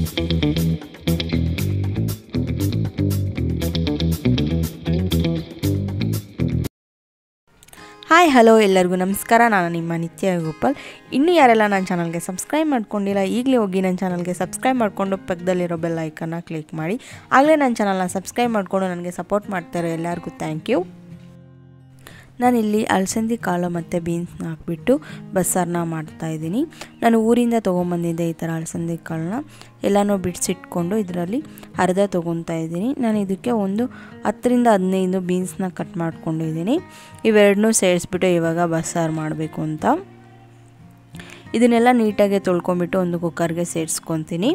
hi hello ಎಲ್ಲರಿಗೂ ನಮಸ್ಕಾರ ನಾನು ನಿಮ್ಮ ನಿತ್ಯ ಗೋಪಾಲ್ ಇನ್ನೂ ಯಾರೆಲ್ಲ ನನ್ನ ಚಾನಲ್ಗೆ ಸಬ್ಸ್ಕ್ರೈಬ್ ಮಾಡ್ಕೊಂಡಿಲ್ಲ ಈಗಲೇ ಹೋಗಿ ನನ್ನ ಚಾನಲ್ಗೆ ಸಬ್ಸ್ಕ್ರೈಬ್ ಮಾಡಿಕೊಂಡು ಪಕ್ಕದಲ್ಲಿರೋ ಬೆಲ್ ಐಕನ್ನ ಕ್ಲಿಕ್ ಮಾಡಿ ಆಗಲೇ ನನ್ನ ಚಾನಲ್ನ ಸಬ್ಸ್ಕ್ರೈಬ್ ಮಾಡಿಕೊಂಡು ನನಗೆ ಸಪೋರ್ಟ್ ಮಾಡ್ತಾರೆ ಎಲ್ಲರಿಗೂ ಥ್ಯಾಂಕ್ ಯು ನಾನಿಲ್ಲಿ ಅಲಸಂದಿ ಕಾಳು ಮತ್ತು ಬೀನ್ಸ್ನ ಹಾಕ್ಬಿಟ್ಟು ಬಸ್ಸಾರನ್ನ ಮಾಡ್ತಾಯಿದ್ದೀನಿ ನಾನು ಊರಿಂದ ತೊಗೊಂಬಂದಿದ್ದೆ ಈ ಥರ ಅಲಸಂದಿ ಕಾಳನ್ನ ಎಲ್ಲನೂ ಬಿಡಿಸಿಟ್ಕೊಂಡು ಇದರಲ್ಲಿ ಅರ್ಧ ತೊಗೊತಾ ಇದ್ದೀನಿ ನಾನು ಇದಕ್ಕೆ ಒಂದು ಹತ್ತರಿಂದ ಹದಿನೈದು ಬೀನ್ಸ್ನ ಕಟ್ ಮಾಡ್ಕೊಂಡಿದ್ದೀನಿ ಇವೆರಡನ್ನೂ ಸೇರಿಸ್ಬಿಟ್ಟು ಇವಾಗ ಬಸ್ಸಾರು ಮಾಡಬೇಕು ಅಂತ ಇದನ್ನೆಲ್ಲ ನೀಟಾಗಿ ತೊಳ್ಕೊಂಬಿಟ್ಟು ಒಂದು ಕುಕ್ಕರ್ಗೆ ಸೇರಿಸ್ಕೊತೀನಿ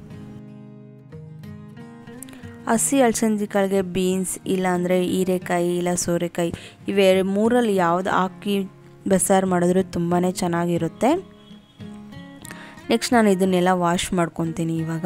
ಹಸಿ ಅಲಸಂದಿ ಕಾಳಿಗೆ ಬೀನ್ಸ್ ಇಲ್ಲಾಂದರೆ ಹೀರೆಕಾಯಿ ಇಲ್ಲ ಸೋರೆಕಾಯಿ ಇವೆ ಮೂರಲ್ಲಿ ಯಾವ್ದು ಹಾಕಿ ಬಸ್ಸಾರು ಮಾಡಿದ್ರೂ ತುಂಬಾ ಚೆನ್ನಾಗಿರುತ್ತೆ ನೆಕ್ಸ್ಟ್ ನಾನು ಇದನ್ನೆಲ್ಲ ವಾಶ್ ಮಾಡ್ಕೊತೀನಿ ಇವಾಗ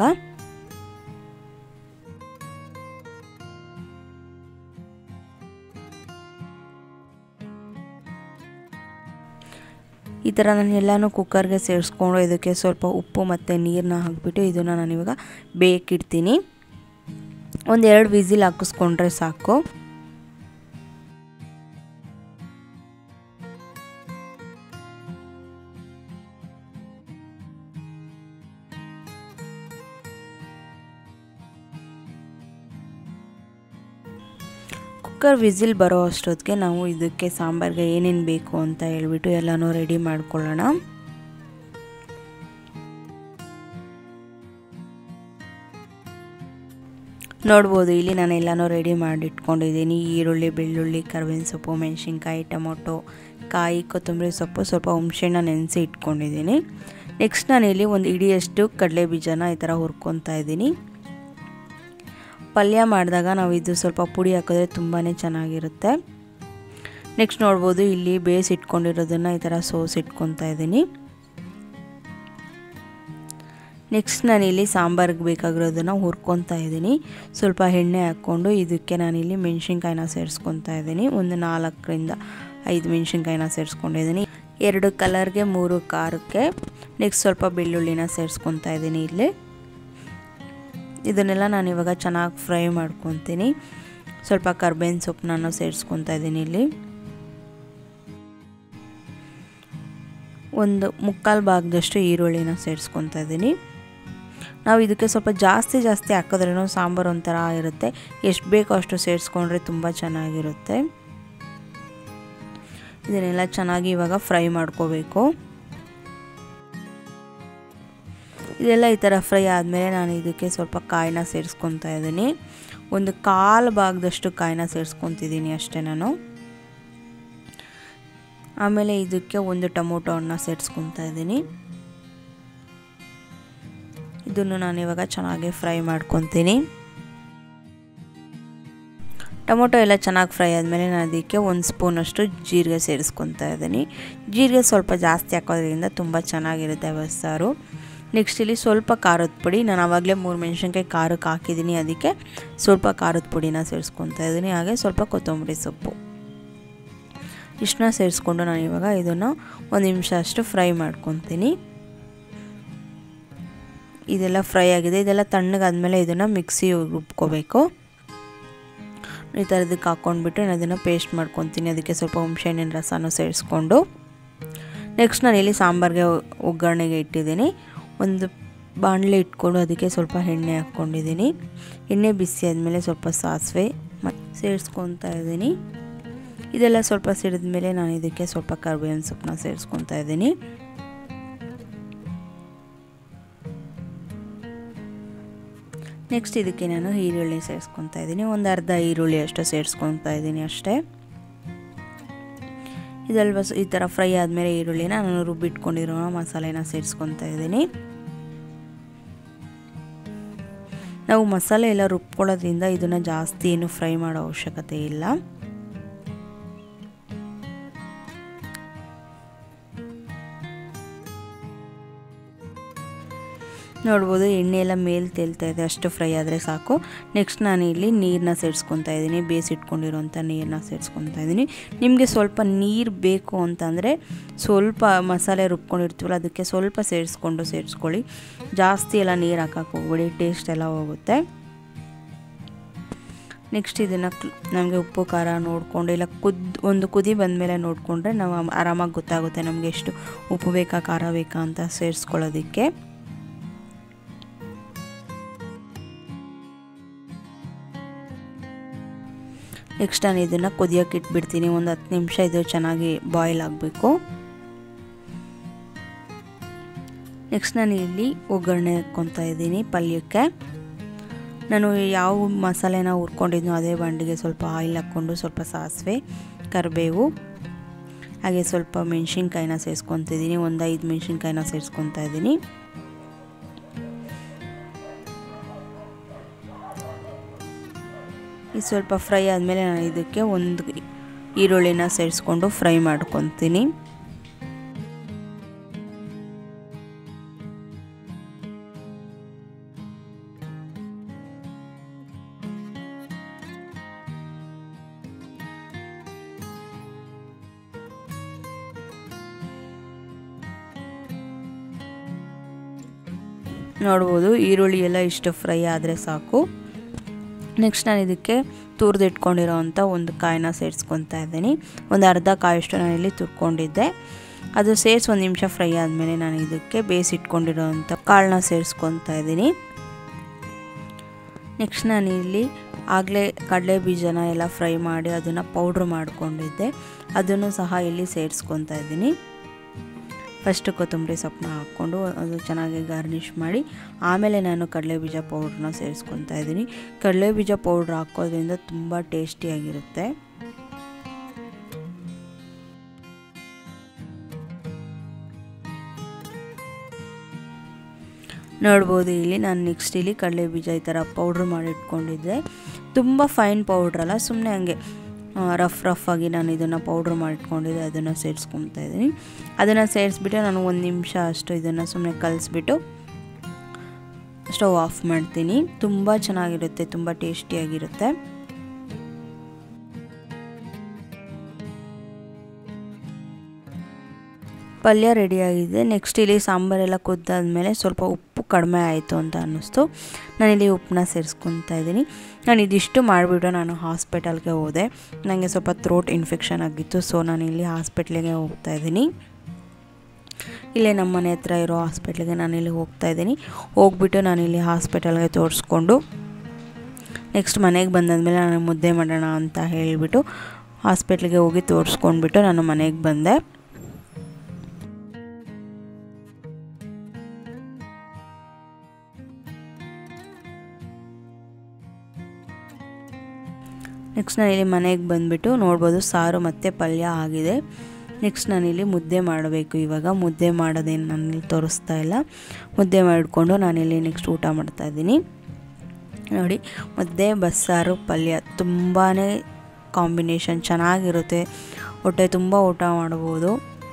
ಈ ಥರ ನಾನು ಎಲ್ಲನೂ ಕುಕ್ಕರ್ಗೆ ಸೇರಿಸ್ಕೊಂಡು ಇದಕ್ಕೆ ಸ್ವಲ್ಪ ಉಪ್ಪು ಮತ್ತು ನೀರನ್ನ ಹಾಕಿಬಿಟ್ಟು ಇದನ್ನು ನಾನು ಇವಾಗ ಬೇಕಿಡ್ತೀನಿ ಒಂದು ಎರಡು ವಿಸಿಲ್ ಹಾಕಿಸ್ಕೊಂಡ್ರೆ ಸಾಕು ಕುಕ್ಕರ್ ವಿಸಿಲ್ ಬರೋ ಅಷ್ಟೊತ್ತಿಗೆ ನಾವು ಇದಕ್ಕೆ ಸಾಂಬಾರಿಗೆ ಏನೇನು ಬೇಕು ಅಂತ ಹೇಳ್ಬಿಟ್ಟು ಎಲ್ಲನೂ ರೆಡಿ ಮಾಡ್ಕೊಳ್ಳೋಣ ನೋಡ್ಬೋದು ಇಲ್ಲಿ ನಾನು ಎಲ್ಲನೂ ರೆಡಿ ಮಾಡಿ ಇಟ್ಕೊಂಡಿದ್ದೀನಿ ಈರುಳ್ಳಿ ಬೆಳ್ಳುಳ್ಳಿ ಕರ್ಬೇವಿನ ಸೊಪ್ಪು ಮೆಣಸಿನ್ಕಾಯಿ ಟೊಮೊಟೊ ಕಾಯಿ ಕೊತ್ತಂಬರಿ ಸೊಪ್ಪು ಸ್ವಲ್ಪ ಹುಣಸೆಹಣ್ಣ ನೆನೆಸಿ ಇಟ್ಕೊಂಡಿದ್ದೀನಿ ನೆಕ್ಸ್ಟ್ ನಾನಿಲ್ಲಿ ಒಂದು ಇಡಿಯಷ್ಟು ಕಡಲೆ ಬೀಜನ ಈ ಥರ ಹುರ್ಕೊತಾ ಇದ್ದೀನಿ ಪಲ್ಯ ಮಾಡಿದಾಗ ನಾವು ಇದು ಸ್ವಲ್ಪ ಪುಡಿ ಹಾಕಿದ್ರೆ ತುಂಬಾ ಚೆನ್ನಾಗಿರುತ್ತೆ ನೆಕ್ಸ್ಟ್ ನೋಡ್ಬೋದು ಇಲ್ಲಿ ಬೇಯಿಸಿ ಇಟ್ಕೊಂಡಿರೋದನ್ನು ಈ ಥರ ಸೋಸ್ ಇಟ್ಕೊತಾ ಇದ್ದೀನಿ ನೆಕ್ಸ್ಟ್ ನಾನಿಲ್ಲಿ ಸಾಂಬಾರಿಗೆ ಬೇಕಾಗಿರೋದನ್ನು ಹುರ್ಕೊತಾ ಇದ್ದೀನಿ ಸ್ವಲ್ಪ ಎಣ್ಣೆ ಹಾಕ್ಕೊಂಡು ಇದಕ್ಕೆ ನಾನಿಲ್ಲಿ ಮೆಣಸಿನ್ಕಾಯಿನ ಸೇರಿಸ್ಕೊತಾ ಇದ್ದೀನಿ ಒಂದು ನಾಲ್ಕರಿಂದ ಐದು ಮೆಣಸಿನ್ಕಾಯಿನ ಸೇರಿಸ್ಕೊಂಡಿದ್ದೀನಿ ಎರಡು ಕಲರ್ಗೆ ಮೂರು ಖಾರಕ್ಕೆ ನೆಕ್ಸ್ಟ್ ಸ್ವಲ್ಪ ಬೆಳ್ಳುಳ್ಳಿನ ಸೇರಿಸ್ಕೊತಾ ಇದ್ದೀನಿ ಇಲ್ಲಿ ಇದನ್ನೆಲ್ಲ ನಾನು ಇವಾಗ ಚೆನ್ನಾಗಿ ಫ್ರೈ ಮಾಡ್ಕೊತೀನಿ ಸ್ವಲ್ಪ ಕರ್ಬೇವಿನ ಸೊಪ್ಪನ್ನ ಸೇರಿಸ್ಕೊತಾ ಇದ್ದೀನಿ ಇಲ್ಲಿ ಒಂದು ಮುಕ್ಕಾಲು ಭಾಗದಷ್ಟು ಈರುಳ್ಳಿನ ಸೇರಿಸ್ಕೊತಾ ಇದ್ದೀನಿ ನಾವು ಇದಕ್ಕೆ ಸ್ವಲ್ಪ ಜಾಸ್ತಿ ಜಾಸ್ತಿ ಹಾಕಿದ್ರೂ ಸಾಂಬಾರು ಒಂಥರ ಇರುತ್ತೆ ಎಷ್ಟು ಬೇಕೋ ಅಷ್ಟು ಸೇರಿಸ್ಕೊಂಡ್ರೆ ತುಂಬ ಚೆನ್ನಾಗಿರುತ್ತೆ ಇದನ್ನೆಲ್ಲ ಚೆನ್ನಾಗಿ ಇವಾಗ ಫ್ರೈ ಮಾಡ್ಕೋಬೇಕು ಇದೆಲ್ಲ ಈ ಥರ ಫ್ರೈ ಆದಮೇಲೆ ನಾನು ಇದಕ್ಕೆ ಸ್ವಲ್ಪ ಕಾಯಿನ ಸೇರಿಸ್ಕೊತಾ ಇದ್ದೀನಿ ಒಂದು ಕಾಲು ಭಾಗದಷ್ಟು ಕಾಯಿನ ಸೇರಿಸ್ಕೊತಿದ್ದೀನಿ ಅಷ್ಟೇ ನಾನು ಆಮೇಲೆ ಇದಕ್ಕೆ ಒಂದು ಟೊಮೊಟೊ ಹಣ್ಣ ಸೇರಿಸ್ಕೊತಾ ಇದ್ದೀನಿ ಇದನ್ನು ನಾನು ಇವಾಗ ಚೆನ್ನಾಗಿ ಫ್ರೈ ಮಾಡ್ಕೊತೀನಿ ಟೊಮೊಟೊ ಎಲ್ಲ ಚೆನ್ನಾಗಿ ಫ್ರೈ ಆದಮೇಲೆ ನಾನು ಅದಕ್ಕೆ ಒಂದು ಸ್ಪೂನಷ್ಟು ಜೀರಿಗೆ ಸೇರಿಸ್ಕೊತಾ ಇದ್ದೀನಿ ಜೀರಿಗೆ ಸ್ವಲ್ಪ ಜಾಸ್ತಿ ಹಾಕೋದ್ರಿಂದ ತುಂಬ ಚೆನ್ನಾಗಿರುತ್ತೆ ಬಸ್ಸಾರು ನೆಕ್ಸ್ಟ್ ಇಲ್ಲಿ ಸ್ವಲ್ಪ ಖಾರದ ಪುಡಿ ನಾನು ಆವಾಗಲೇ ಮೂರು ಮೆಣಸಿನ್ಕಾಯಿ ಖಾರಕ್ಕೆ ಹಾಕಿದ್ದೀನಿ ಅದಕ್ಕೆ ಸ್ವಲ್ಪ ಖಾರದ ಪುಡಿನ ಸೇರಿಸ್ಕೊತಾ ಇದ್ದೀನಿ ಹಾಗೆ ಸ್ವಲ್ಪ ಕೊತ್ತಂಬರಿ ಸೊಪ್ಪು ಇಷ್ಟನ್ನ ಸೇರಿಸ್ಕೊಂಡು ನಾನು ಇವಾಗ ಇದನ್ನು ಒಂದು ನಿಮಿಷ ಅಷ್ಟು ಫ್ರೈ ಮಾಡ್ಕೊತೀನಿ ಇದೆಲ್ಲ ಫ್ರೈ ಆಗಿದೆ ಇದೆಲ್ಲ ತಣ್ಣಗಾದ್ಮೇಲೆ ಇದನ್ನು ಮಿಕ್ಸಿ ರುಬ್ಕೋಬೇಕು ಈ ಥರದಕ್ಕೆ ಹಾಕ್ಕೊಂಡ್ಬಿಟ್ಟು ನಾನು ಅದನ್ನು ಪೇಸ್ಟ್ ಮಾಡ್ಕೊತೀನಿ ಅದಕ್ಕೆ ಸ್ವಲ್ಪ ಹುಣಸೆಹಣ್ಣಿನ ರಸನೂ ಸೇರಿಸ್ಕೊಂಡು ನೆಕ್ಸ್ಟ್ ನಾನು ಇಲ್ಲಿ ಸಾಂಬಾರಿಗೆ ಒಗ್ಗರಣೆಗೆ ಇಟ್ಟಿದ್ದೀನಿ ಒಂದು ಬಾಣಲೆ ಇಟ್ಕೊಂಡು ಅದಕ್ಕೆ ಸ್ವಲ್ಪ ಎಣ್ಣೆ ಹಾಕ್ಕೊಂಡಿದ್ದೀನಿ ಎಣ್ಣೆ ಬಿಸಿ ಆದಮೇಲೆ ಸ್ವಲ್ಪ ಸಾಸಿವೆ ಮತ್ತು ಸೇರಿಸ್ಕೊತಾ ಇದ್ದೀನಿ ಇದೆಲ್ಲ ಸ್ವಲ್ಪ ಸಿಡಿದ ಮೇಲೆ ನಾನು ಇದಕ್ಕೆ ಸ್ವಲ್ಪ ಕರ್ಬೇವಿನ ಸೊಪ್ಪನ್ನ ಸೇರಿಸ್ಕೊತಾ ಇದ್ದೀನಿ ನೆಕ್ಸ್ಟ್ ಇದಕ್ಕೆ ನಾನು ಈರುಳ್ಳಿ ಸೇರಿಸ್ಕೊತಾ ಇದ್ದೀನಿ ಒಂದು ಅರ್ಧ ಈರುಳ್ಳಿ ಅಷ್ಟು ಸೇರಿಸ್ಕೊತಾ ಇದ್ದೀನಿ ಅಷ್ಟೇ ಇದಲ್ವ ಈ ಥರ ಫ್ರೈ ಆದಮೇಲೆ ಈರುಳ್ಳಿನ ನಾನು ರುಬ್ಬಿಟ್ಕೊಂಡಿರೋ ಮಸಾಲೆನ ಸೇರಿಸ್ಕೊತಾ ಇದ್ದೀನಿ ನಾವು ಮಸಾಲೆ ಎಲ್ಲ ರುಬ್ಕೊಳ್ಳೋದ್ರಿಂದ ಇದನ್ನು ಜಾಸ್ತಿ ಏನು ಫ್ರೈ ಮಾಡೋ ಅವಶ್ಯಕತೆ ಇಲ್ಲ ನೋಡ್ಬೋದು ಎಣ್ಣೆ ಎಲ್ಲ ಮೇಲೆ ತೇಲ್ತಾ ಇದೆ ಅಷ್ಟು ಫ್ರೈ ಆದರೆ ಸಾಕು ನೆಕ್ಸ್ಟ್ ನಾನು ಇಲ್ಲಿ ನೀರನ್ನ ಸೇರಿಸ್ಕೊತಾ ಇದ್ದೀನಿ ಬೇಯಿಸಿಟ್ಕೊಂಡಿರೋಂಥ ನೀರನ್ನ ಸೇರಿಸ್ಕೊತಾ ಇದ್ದೀನಿ ನಿಮಗೆ ಸ್ವಲ್ಪ ನೀರು ಬೇಕು ಅಂತಂದರೆ ಸ್ವಲ್ಪ ಮಸಾಲೆ ರುಬ್ಕೊಂಡಿರ್ತೀವಲ್ಲ ಅದಕ್ಕೆ ಸ್ವಲ್ಪ ಸೇರಿಸ್ಕೊಂಡು ಸೇರಿಸ್ಕೊಳ್ಳಿ ಜಾಸ್ತಿ ಎಲ್ಲ ನೀರು ಹಾಕಕ್ಕೆ ಹೋಗ್ಬೇಡಿ ಟೇಸ್ಟ್ ಎಲ್ಲ ಹೋಗುತ್ತೆ ನೆಕ್ಸ್ಟ್ ಇದನ್ನು ನಮಗೆ ಉಪ್ಪು ಖಾರ ನೋಡಿಕೊಂಡು ಇಲ್ಲ ಕುದ್ ಒಂದು ಕುದಿ ಬಂದಮೇಲೆ ನೋಡಿಕೊಂಡ್ರೆ ನಾವು ಆರಾಮಾಗಿ ಗೊತ್ತಾಗುತ್ತೆ ನಮಗೆ ಎಷ್ಟು ಉಪ್ಪು ಬೇಕಾ ಖಾರ ಬೇಕಾ ಅಂತ ಸೇರಿಸ್ಕೊಳ್ಳೋದಕ್ಕೆ ನೆಕ್ಸ್ಟ್ ನಾನು ಇದನ್ನು ಕುದಿಯೋಕೆ ಇಟ್ಬಿಡ್ತೀನಿ ಒಂದು ಹತ್ತು ನಿಮಿಷ ಇದು ಚೆನ್ನಾಗಿ ಬಾಯ್ಲ್ ಆಗಬೇಕು ನೆಕ್ಸ್ಟ್ ನಾನು ಇಲ್ಲಿ ಒಗ್ಗರಣೆ ಹಾಕ್ಕೊತಾ ಇದ್ದೀನಿ ಪಲ್ಯಕ್ಕೆ ನಾನು ಯಾವ ಮಸಾಲೆನ ಹುರ್ಕೊಂಡಿದ್ನೋ ಅದೇ ಬಂಡಿಗೆ ಸ್ವಲ್ಪ ಆಯಿಲ್ ಹಾಕ್ಕೊಂಡು ಸ್ವಲ್ಪ ಸಾಸಿವೆ ಕರಿಬೇವು ಹಾಗೆ ಸ್ವಲ್ಪ ಮೆಣಸಿನ್ಕಾಯಿನ ಸೇರಿಸ್ಕೊತಿದ್ದೀನಿ ಒಂದು ಐದು ಮೆಣಸಿನ್ಕಾಯಿನ ಸೇರಿಸ್ಕೊತಾ ಇದ್ದೀನಿ ಇದು ಸ್ವಲ್ಪ ಫ್ರೈ ಆದಮೇಲೆ ನಾನು ಇದಕ್ಕೆ ಒಂದು ಈರುಳ್ಳಿನ ಸೇರಿಸ್ಕೊಂಡು ಫ್ರೈ ಮಾಡ್ಕೊತೀನಿ ನೋಡ್ಬೋದು ಈರುಳ್ಳಿ ಎಲ್ಲ ಇಷ್ಟು ಫ್ರೈ ಆದರೆ ಸಾಕು ನೆಕ್ಸ್ಟ್ ನಾನು ಇದಕ್ಕೆ ತುರಿದಿಟ್ಕೊಂಡಿರೋ ಅಂಥ ಒಂದು ಕಾಯಿನ ಸೇರಿಸ್ಕೊತಾ ಇದ್ದೀನಿ ಒಂದು ಅರ್ಧ ಕಾಯಷ್ಟು ನಾನಿಲ್ಲಿ ತುರ್ಕೊಂಡಿದ್ದೆ ಅದು ಸೇರಿಸಿ ಒಂದು ನಿಮಿಷ ಫ್ರೈ ಆದಮೇಲೆ ನಾನು ಇದಕ್ಕೆ ಬೇಯಿಸಿಟ್ಕೊಂಡಿರೋ ಅಂಥ ಕಾಳನ್ನ ಸೇರಿಸ್ಕೊತಾ ಇದ್ದೀನಿ ನೆಕ್ಸ್ಟ್ ನಾನು ಇಲ್ಲಿ ಆಗಲೇ ಕಡಲೆ ಬೀಜನ ಎಲ್ಲ ಫ್ರೈ ಮಾಡಿ ಅದನ್ನು ಪೌಡ್ರ್ ಮಾಡ್ಕೊಂಡಿದ್ದೆ ಅದನ್ನು ಸಹ ಇಲ್ಲಿ ಸೇರಿಸ್ಕೊತಾ ಇದ್ದೀನಿ ಫಸ್ಟ್ ಕೊತ್ತಂಬರಿ ಸೊಪ್ಪನ್ನ ಹಾಕ್ಕೊಂಡು ಅದು ಚೆನ್ನಾಗಿ ಗಾರ್ನಿಷ್ ಮಾಡಿ ಆಮೇಲೆ ನಾನು ಕಡಲೆ ಬೀಜ ಪೌಡ್ರನ್ನ ಸೇರಿಸ್ಕೊತಾ ಇದ್ದೀನಿ ಕಡಲೆ ಬೀಜ ಪೌಡ್ರ್ ಹಾಕೋದ್ರಿಂದ ತುಂಬ ಟೇಸ್ಟಿಯಾಗಿರುತ್ತೆ ನೋಡ್ಬೋದು ಇಲ್ಲಿ ನಾನು ನೆಕ್ಸ್ಟ್ ಇಲ್ಲಿ ಕಡಲೆ ಬೀಜ ಈ ಥರ ಪೌಡ್ರ್ ಮಾಡಿ ಇಟ್ಕೊಂಡಿದ್ದೆ ತುಂಬ ಫೈನ್ ಪೌಡ್ರಲ್ಲ ಸುಮ್ಮನೆ ಹಂಗೆ ರಫ್ ರಫ್ ಆಗಿ ನಾನು ಇದನ್ನು ಪೌಡ್ರ್ ಮಾಡಿಟ್ಕೊಂಡಿದ್ದೆ ಅದನ್ನು ಸೇರಿಸ್ಕೊತಾ ಇದ್ದೀನಿ ಅದನ್ನು ಸೇರಿಸ್ಬಿಟ್ಟು ನಾನು ಒಂದು ನಿಮಿಷ ಅಷ್ಟು ಇದನ್ನು ಸುಮ್ಮನೆ ಕಲಿಸ್ಬಿಟ್ಟು ಸ್ಟವ್ ಆಫ್ ಮಾಡ್ತೀನಿ ತುಂಬ ಚೆನ್ನಾಗಿರುತ್ತೆ ತುಂಬ ಟೇಸ್ಟಿಯಾಗಿರುತ್ತೆ ಪಲ್ಯ ರೆಡಿಯಾಗಿದೆ ನೆಕ್ಸ್ಟ್ ಇಲ್ಲಿ ಸಾಂಬಾರೆಲ್ಲ ಕುದ್ದಾದ್ಮೇಲೆ ಸ್ವಲ್ಪ ಉಪ್ಪು ಕಡಿಮೆ ಆಯಿತು ಅಂತ ಅನ್ನಿಸ್ತು ನಾನಿಲ್ಲಿ ಉಪ್ಪನ್ನ ಸೇರಿಸ್ಕೊತಾ ಇದ್ದೀನಿ ನಾನು ಇದಿಷ್ಟು ಮಾಡಿಬಿಟ್ಟು ನಾನು ಹಾಸ್ಪಿಟಲ್ಗೆ ಹೋದೆ ನನಗೆ ಸ್ವಲ್ಪ ಥ್ರೋಟ್ ಇನ್ಫೆಕ್ಷನ್ ಆಗಿತ್ತು ಸೊ ನಾನು ಇಲ್ಲಿ ಹಾಸ್ಪಿಟ್ಲಿಗೆ ಹೋಗ್ತಾ ಇದ್ದೀನಿ ಇಲ್ಲೇ ನಮ್ಮ ಮನೆ ಹತ್ರ ಇರೋ ಹಾಸ್ಪಿಟ್ಲಿಗೆ ನಾನಿಲ್ಲಿ ಹೋಗ್ತಾ ಇದ್ದೀನಿ ಹೋಗ್ಬಿಟ್ಟು ನಾನಿಲ್ಲಿ ಹಾಸ್ಪಿಟಲ್ಗೆ ತೋರಿಸ್ಕೊಂಡು ನೆಕ್ಸ್ಟ್ ಮನೆಗೆ ಬಂದಾದ್ಮೇಲೆ ನಾನು ಮುದ್ದೆ ಮಾಡೋಣ ಅಂತ ಹೇಳಿಬಿಟ್ಟು ಹಾಸ್ಪಿಟ್ಲಿಗೆ ಹೋಗಿ ತೋರಿಸ್ಕೊಂಡ್ಬಿಟ್ಟು ನಾನು ಮನೆಗೆ ಬಂದೆ ನೆಕ್ಸ್ಟ್ ನಾನಿಲ್ಲಿ ಮನೆಗೆ ಬಂದುಬಿಟ್ಟು ನೋಡ್ಬೋದು ಸಾರು ಮತ್ತು ಪಲ್ಯ ಆಗಿದೆ ನೆಕ್ಸ್ಟ್ ನಾನಿಲ್ಲಿ ಮುದ್ದೆ ಮಾಡಬೇಕು ಇವಾಗ ಮುದ್ದೆ ಮಾಡೋದೇನು ನಾನಿಲ್ಲಿ ತೋರಿಸ್ತಾ ಇಲ್ಲ ಮುದ್ದೆ ಮಾಡಿಕೊಂಡು ನಾನಿಲ್ಲಿ ನೆಕ್ಸ್ಟ್ ಊಟ ಮಾಡ್ತಾಯಿದ್ದೀನಿ ನೋಡಿ ಮುದ್ದೆ ಬಸ್ಸಾರು ಪಲ್ಯ ತುಂಬಾ ಕಾಂಬಿನೇಷನ್ ಚೆನ್ನಾಗಿರುತ್ತೆ ಹೊಟ್ಟೆ ತುಂಬ ಊಟ ಮಾಡ್ಬೋದು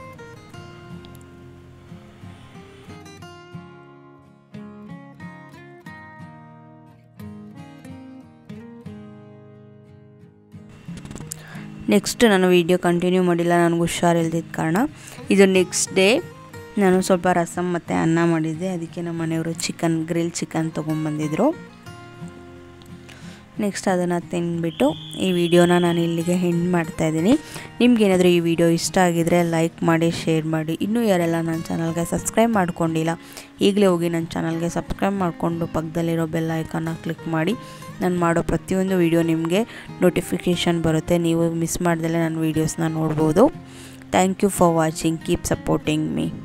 ನೆಕ್ಸ್ಟ್ ನಾನು ವೀಡಿಯೋ ಕಂಟಿನ್ಯೂ ಮಾಡಿಲ್ಲ ನನಗೆ ಹುಷಾರಿಲ್ದಿದ್ದ ಕಾರಣ ಇದು ನೆಕ್ಸ್ಟ್ ಡೇ ನಾನು ಸ್ವಲ್ಪ ರಸಮ್ ಮತ್ತು ಅನ್ನ ಮಾಡಿದ್ದೆ ಅದಕ್ಕೆ ನಮ್ಮ ಮನೆಯವರು ಚಿಕನ್ ಗ್ರಿಲ್ ಚಿಕನ್ ತೊಗೊಂಬಂದಿದ್ರು ನೆಕ್ಸ್ಟ್ ಅದನ್ನು ತಿಂದ್ಬಿಟ್ಟು ಈ ವಿಡಿಯೋನ ನಾನು ಇಲ್ಲಿಗೆ ಹೆಂಡ್ ಮಾಡ್ತಾಯಿದ್ದೀನಿ ನಿಮ್ಗೇನಾದರೂ ಈ ವಿಡಿಯೋ ಇಷ್ಟ ಆಗಿದರೆ ಲೈಕ್ ಮಾಡಿ ಶೇರ್ ಮಾಡಿ ಇನ್ನೂ ಯಾರೆಲ್ಲ ನನ್ನ ಚಾನಲ್ಗೆ ಸಬ್ಸ್ಕ್ರೈಬ್ ಮಾಡ್ಕೊಂಡಿಲ್ಲ ಈಗಲೇ ಹೋಗಿ ನನ್ನ ಚಾನಲ್ಗೆ ಸಬ್ಸ್ಕ್ರೈಬ್ ಮಾಡಿಕೊಂಡು ಪಕ್ಕದಲ್ಲಿರೋ ಬೆಲ್ ಐಕನ್ನ ಕ್ಲಿಕ್ ಮಾಡಿ ನಾನು ಮಾಡೋ ಪ್ರತಿಯೊಂದು ವಿಡಿಯೋ ನಿಮಗೆ ನೋಟಿಫಿಕೇಷನ್ ಬರುತ್ತೆ ನೀವು ಮಿಸ್ ಮಾಡ್ದಲೇ ನನ್ನ ವೀಡಿಯೋಸ್ನ ನೋಡ್ಬೋದು thank you for watching keep supporting me